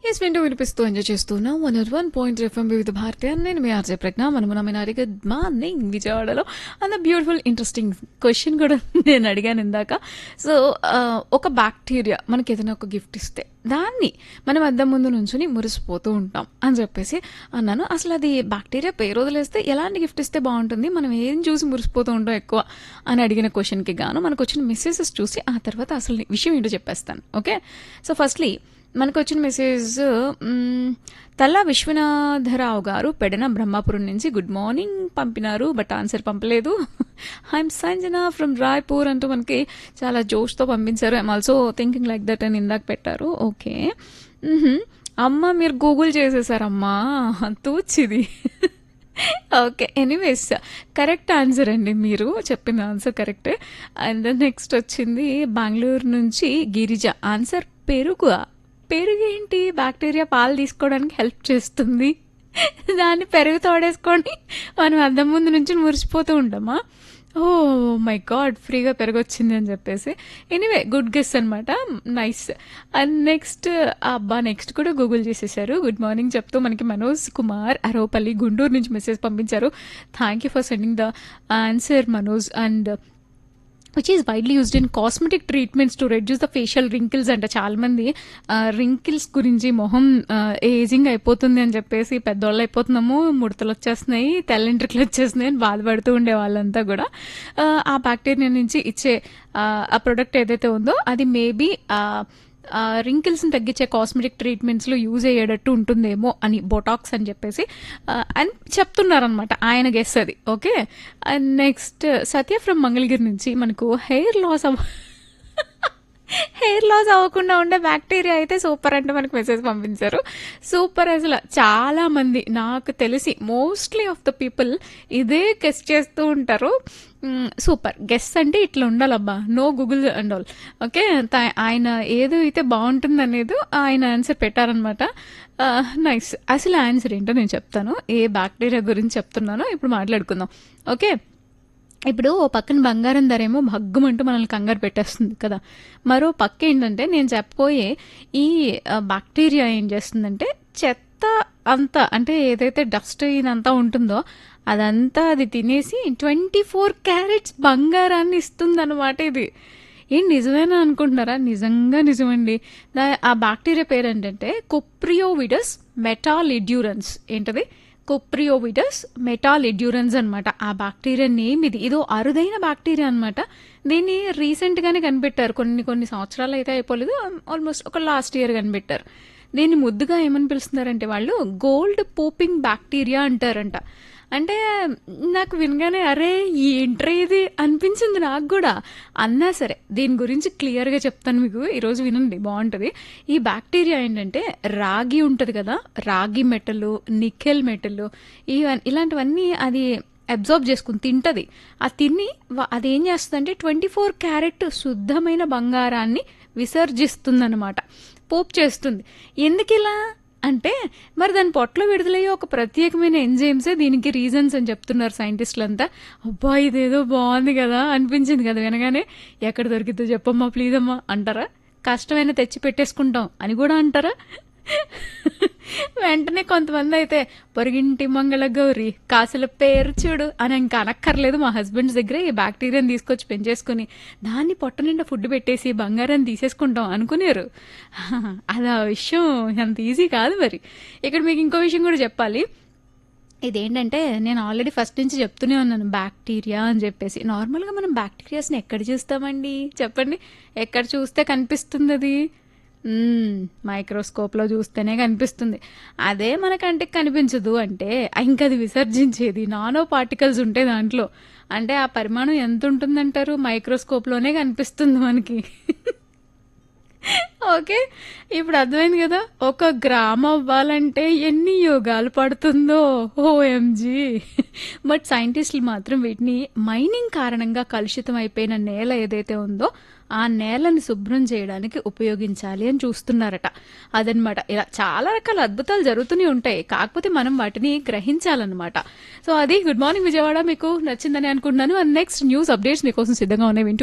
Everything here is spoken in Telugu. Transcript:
ఎస్ వింటూ వినిపిస్తూ ఎంజాయ్ చేస్తున్నా one R one point FM Vividha Bharati నేను మీ ఆర్జే ప్రజ్ఞ మనము నమ్మినారి గుడ్ మార్నింగ్ విజయవాడలో అంత బ్యూటిఫుల్ ఇంట్రెస్టింగ్ క్వశ్చన్ కూడా నేను అడిగాను ఇందాక సో ఒక బ్యాక్టీరియా మనకి ఏదైనా ఒక గిఫ్ట్ ఇస్తే దాన్ని మనం అద్దం ముందు నుంచుని మురిసిపోతూ ఉంటాం అని చెప్పేసి అన్నాను అసలు అది బ్యాక్టీరియా పేరు వదిలేస్తే ఎలాంటి గిఫ్ట్ ఇస్తే బాగుంటుంది మనం ఏం చూసి మురిసిపోతూ ఉంటాం ఎక్కువ అని అడిగిన క్వశ్చన్కి గాను మనకు వచ్చిన మెసేజెస్ చూసి ఆ తర్వాత అసలు విషయం ఏంటో చెప్పేస్తాను ఓకే సో ఫస్ట్లీ మనకు వచ్చిన మెసేజ్ మ్, తల్లా విశ్వనాథరావు గారు పెడన బ్రహ్మాపురం నుంచి గుడ్ మార్నింగ్ పంపినారు బట్ ఆన్సర్ పంపలేదు ఐఎమ్ సంజన ఫ్రమ్ రాయ్పూర్ అంటూ మనకి చాలా జోష్తో పంపించారు I'm also thinking like that అని ఇందాక పెట్టారు ఓకే మ్హమ్. అమ్మ మీరు గూగుల్ చేసేసారమ్మా తూచిది ఓకే ఎనీవేస్ కరెక్ట్ ఆన్సర్ అండి మీరు చెప్పిన ఆన్సర్ కరెక్టే అండ్ నెక్స్ట్ వచ్చింది బెంగళూరు నుంచి గిరిజ ఆన్సర్ పెరుగు పెరుగు ఏంటి బ్యాక్టీరియా పాలు తీసుకోవడానికి హెల్ప్ చేస్తుంది దాన్ని పెరుగు తోడేసుకొని మనం అద్దం ముందు నుంచి మురిసిపోతూ ఉంటామా ఓ మై గాడ్ ఫ్రీగా పెరగొచ్చింది అని చెప్పేసి ఎనీవే గుడ్ గెస్ అనమాట నైస్ అండ్ నెక్స్ట్ అబ్బా నెక్స్ట్ కూడా గూగుల్ చేసేసారు గుడ్ మార్నింగ్ చెప్తూ మనకి మనోజ్ కుమార్ అరోపల్లి గుంటూరు నుంచి మెసేజ్ పంపించారు thank you for sending the answer Manoj and which is widely used in cosmetic treatments to reduce the facial wrinkles అంట చాలా మంది రింకిల్స్ గురించి మొహం ఏజింగ్ అయిపోతుంది అని చెప్పేసి పెద్దోళ్ళు అయిపోతున్నాము ముడతలు వచ్చేస్తున్నాయి తెల్లంట్రికలు వచ్చేస్తున్నాయి అని బాధపడుతూ ఉండే వాళ్ళంతా కూడా ఆ, ఆ బ్యాక్టీరియా నుంచి ఇచ్చే ఆ, ఆ ప్రొడక్ట్ ఏదైతే ఉందో అది మేబీ రింకిల్స్ని తగ్గించే కాస్మెటిక్ ట్రీట్మెంట్స్లో యూజ్ అయ్యేటట్టు ఉంటుందేమో అని బొటాక్స్ అని చెప్పేసి ఆ, అని చెప్తున్నారనమాట ఆయన గెస్ అది okay and next Satya from Mangalagiri నుంచి మనకు హెయిర్ లాస్ అవ హెయిర్ లాస్ అవ్వకుండా ఉండే బ్యాక్టీరియా అయితే సూపర్ అంటే మనకు మెసేజ్ పంపించారు సూపర్ అసలు చాలా మంది నాకు తెలిసి మోస్ట్లీ ఆఫ్ ద పీపుల్ ఇదే గెస్ చేస్తూ ఉంటారు సూపర్ గెస్ అంటే ఇట్లా ఉండాలబ్బా no Google and all okay త- ఆయన ఏదో అయితే బాగుంటుంది అనేది ఆయన ఆన్సర్ పెట్టారనమాట నైస్ అసలు ఆన్సర్ ఏంటో నేను చెప్తాను ఏ బ్యాక్టీరియా గురించి చెప్తున్నానో ఇప్పుడు మాట్లాడుకుందాం ఓకే ఇప్పుడు ఓ పక్కన బంగారం ధర ఏమో భగ్గుమంటూ మనల్ని కంగారు పెట్టేస్తుంది కదా మరో పక్క ఏంటంటే నేను చెప్పబోయే ఈ ఆ, బ్యాక్టీరియా ఏం చేస్తుందంటే చెత్త అంతా అంటే ఏదైతే డస్ట్ ఇదంతా ఉంటుందో అదంతా అది తినేసి ట్వంటీ ఫోర్ క్యారెట్స్ బంగారాన్ని ఇస్తుందన్నమాట ఇది ఏం నిజమేనా అనుకుంటున్నారా నిజంగా నిజమండి దా- ఆ బ్యాక్టీరియా పేరు ఏంటంటే కొప్రియోవిడస్ మెటాలిడ్యూరన్స్ ఏంటది కొప్రియోవిడస్ మెటాలిడ్యూరన్స్ అనమాట ఆ బ్యాక్టీరియా నేమ్ ఇది ఇదో అరుదైన బ్యాక్టీరియా అనమాట దీన్ని రీసెంట్గానే కనిపెట్టారు కొన్ని కొన్ని సంవత్సరాలు అయితే అయిపోలేదు ఆల్మోస్ట్ ఒక లాస్ట్ ఇయర్ కనిపెట్టారు దీన్ని ముద్దుగా ఏమని పిలుస్తున్నారంటే వాళ్ళు గోల్డ్ పోపింగ్ బ్యాక్టీరియా అంటారంట అంటే నాకు వినగానే అరే ఈ ఎంట్రీ ఇది అనిపించింది నాకు కూడా అన్నా సరే దీని గురించి క్లియర్గా చెప్తాను మీకు ఈరోజు వినండి బాగుంటుంది ఈ బ్యాక్టీరియా ఏంటంటే రాగి ఉంటుంది కదా రాగి మెటలు నికెల్ మెటలు ఇవన్నీ ఇలాంటివన్నీ అది అబ్జర్వ్ చేసుకుని తింటది ఆ తిని వ- అదేం చేస్తుందంటే ట్వంటీ ఫోర్ క్యారెట్ శుద్ధమైన బంగారాన్ని విసర్జిస్తుందన్నమాట పోప్ చేస్తుంది ఎందుకు ఇలా అంటే మరి దాని పొట్టలో విడుదలయ్యే ఒక ప్రత్యేకమైన ఎంజైమ్సే దీనికి రీజన్స్ అని చెప్తున్నారు సైంటిస్టులు అంతా అబ్బా ఇదేదో బాగుంది కదా అనిపించింది కదా వినగానే ఎక్కడ దొరికిద్దో చెప్పమ్మా ప్లీజ్ అమ్మా అంటారా కష్టమైన తెచ్చి పెట్టేసుకుంటాం అని కూడా అంటారా వెంటనే కొంతమంది అయితే పొరిగింటి మంగళ గౌరి కాసుల పేరు చూడు అని ఇంకా అనక్కర్లేదు మా హస్బెండ్స్ దగ్గర ఈ బ్యాక్టీరియాని తీసుకొచ్చి పెంచేసుకుని దాన్ని పొట్ట నిండా ఫుడ్ పెట్టేసి బంగారాన్ని తీసేసుకుంటాం అనుకునేరు అది ఆ విషయం అంత ఈజీ కాదు మరి ఇక్కడ మీకు ఇంకో విషయం కూడా చెప్పాలి ఇదేంటంటే నేను ఆల్రెడీ ఫస్ట్ నుంచి చెప్తూనే ఉన్నాను బ్యాక్టీరియా అని చెప్పేసి నార్మల్గా మనం బ్యాక్టీరియాస్ని ఎక్కడ చూస్తామండి చెప్పండి ఎక్కడ చూస్తే కనిపిస్తుంది అది మ్మ్, మైక్రోస్కోప్లో చూస్తేనే కనిపిస్తుంది అదే మన కంటికి కనిపించదు అంటే ఇంకా అది విసర్జించేది నానో పార్టికల్స్ ఉంటాయి దాంట్లో అంటే ఆ పరిమాణం ఎంత ఉంటుందంటారు మైక్రోస్కోప్లోనే కనిపిస్తుంది మనకి ఓకే ఇప్పుడు అర్థమైంది కదా ఒక గ్రామ్ అవ్వాలంటే ఎన్ని యోగాలు పడుతుందో ఓఎంజీ బట్ సైంటిస్టులు మాత్రం వీటిని మైనింగ్ కారణంగా కలుషితం అయిపోయిన నేల ఏదైతే ఉందో ఆ నేలని శుభ్రం చేయడానికి ఉపయోగించాలి అని చూస్తున్నారట అదనమాట ఇలా చాలా రకాల అద్భుతాలు జరుగుతూనే ఉంటాయి కాకపోతే మనం వాటిని గ్రహించాలన్నమాట సో అది గుడ్ మార్నింగ్ విజయవాడ మీకు నచ్చిందని అనుకుంటున్నాను అండ్ నెక్స్ట్ న్యూస్ అప్డేట్స్ మీకోసం సిద్ధంగా ఉన్నాయి వింటూ